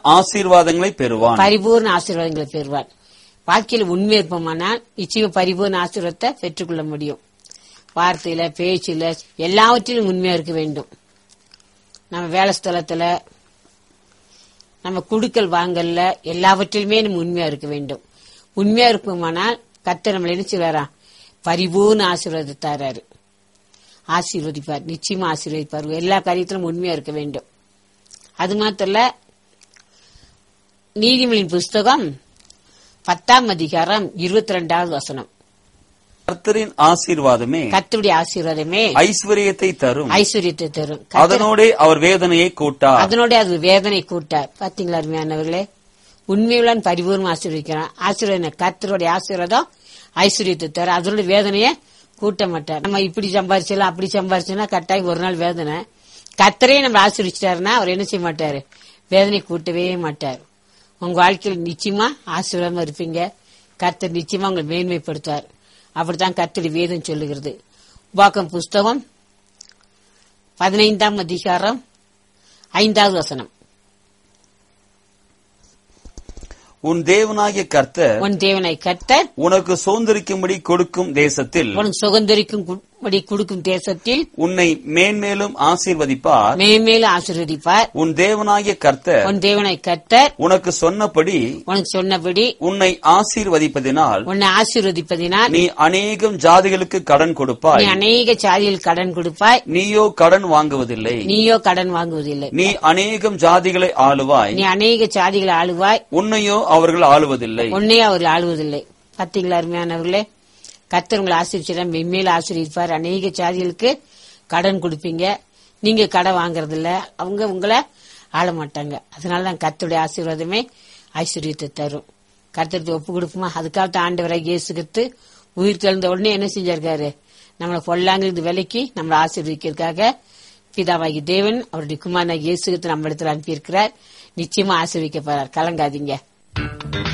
ஆசீர்வாதங்களை பெறுவான் பரிபூர்ண ஆசீர்வாதங்களை பெறுவார் வாழ்க்கையில உண்மை இருப்போமானால் நிச்சயம் பரிபூர்ண ஆசீர்வாதத்தை பெற்றுக்கொள்ள முடியும் வார்த்தையில பேச்சில எல்லாவற்றிலும் உண்மையா இருக்க வேண்டும் நம்ம வேலை ஸ்தலத்துல நம்ம குடுக்கல் வாங்கல்ல எல்லாவற்றிலுமே நம்ம உண்மையா இருக்க வேண்டும் உண்மையா இருப்போமானால் கர்த்தர் நம்மளை என்ன செய்வாரா பரிபூர்ண ஆசீர்வாதத்தை தராரு ஆசீர்வதிப்பார் நிச்சயமா ஆசீர்வதிப்பார் எல்லா காரியத்திலும் உண்மையா இருக்க வேண்டும் அது மாத்திரம் இல்ல, நீதிமொழியின் புஸ்தகம் பத்தாம் அதிகாரம் இருபத்தி ரெண்டாவது வசனம் கர்த்தரின் ஆசீர்வாதமே கர்த்தருடைய ஆசீர்வாதமே ஐஸ்வர்யத்தை தரும் ஐஸ்வர்யத்தை தரும் கர்த்தர் அதனோடே அவர் வேதனையை கூட்டார் அதனோட அது வேதனை கூட்டார் பாத்தீங்களா அருமையானவர்களே உண்மையுடன் பரிபூர்ணம் ஆசீர்வதிக்கிறான் ஆசீர்வாதம் கர்த்தருடைய ஆசீர்வாதம் ஐஸ்வர்யத்தை தரும் அதனோட வேதனையை கூட்ட மாட்டார் நம்ம இப்படி சம்பாரிச்சலாம் அப்படி சம்பாரிச்சோம்னா கட்டாயம் ஒரு நாள் வேதனை கர்த்தரே நம்ம ஆசீர்வதிச்சிட்டாருன்னா அவர் என்ன செய்ய மாட்டாரு வேதனை கூட்டவே மாட்டார் உங்க வாழ்க்கையில் நிச்சயமா ஆசீர்வாதமா இருப்பீங்க கர்த்தர் நிச்சயமா உங்களை மேன்மைப்படுத்துவார் அப்படித்தான் கர்த்தருடைய வேதம் சொல்லுகிறது உபாகம் புஸ்தகம் பதினைந்தாம் அதிகாரம் ஐந்தாவது வசனம் உன் தேவனாகிய கர்த்தர் உன் தேவனை கர்த்தர் உனக்கு சுதந்திரிக்கும்படி கொடுக்கும் தேசத்தில் உனக்கு சுகந்தரிக்கும் குடி கொடுக்கும் தேசத்தில் உன்னை மேன்மேலும் ஆசீர்வதிப்பார் மேன்மேலும் ஆசீர்வதிப்பார் உன் தேவனாகிய கர்த்தர் உன் தேவனை கர்த்தர் உனக்கு சொன்னபடி உனக்கு சொன்னபடி உன்னை ஆசீர்வதிப்பதினால் உன்னை ஆசீர்வதிப்பதினால் நீ அநேகம் ஜாதிகளுக்கு கடன் நீ கொடுப்பாய் அநேக சாதியில் கடன் கொடுப்பாய் நீயோ கடன் வாங்குவதில்லை நீயோ கடன் வாங்குவதில்லை நீ அநேகம் ஜாதிகளை ஆளுவாய் நீ அநேக சாதிகளை ஆளுவாய் உன்னையோ அவர்கள் ஆளுவதில்லை உன்னை அவர் ஆளுவதில்லை பாத்தீங்களா அருமையானவர்களே கர்த்தர் உங்களை ஆசிரிச்சிட மென்மேல் ஆசிரியப்பார் அநேக சாதிகளுக்கு கடன் கொடுப்பீங்க நீங்க கடன் வாங்குறது இல்ல அவங்க உங்களை ஆள மாட்டாங்க அதனால தான் கர்த்தருடைய ஆசீர்வாதமே ஐஸ்வர்யத்தை தரும் கர்த்தருக்கு ஒப்பு கொடுக்குமா அதுக்காக ஆண்டவராக இயேசுகிட்டு உயிர் தெழுந்த உடனே என்ன செஞ்சிருக்காரு நம்மளை பொல்லாங்கிறது விலைக்கு நம்மளை ஆசீர்வதிக்கிறதுக்காக பிதாவாகி தேவன் அவருடைய குமாரனாக இயேசுகிட்டு நம்ம இடத்துல அனுப்பியிருக்கிறார் நிச்சயமா ஆசீர்விக்க போறார் கலங்காதீங்க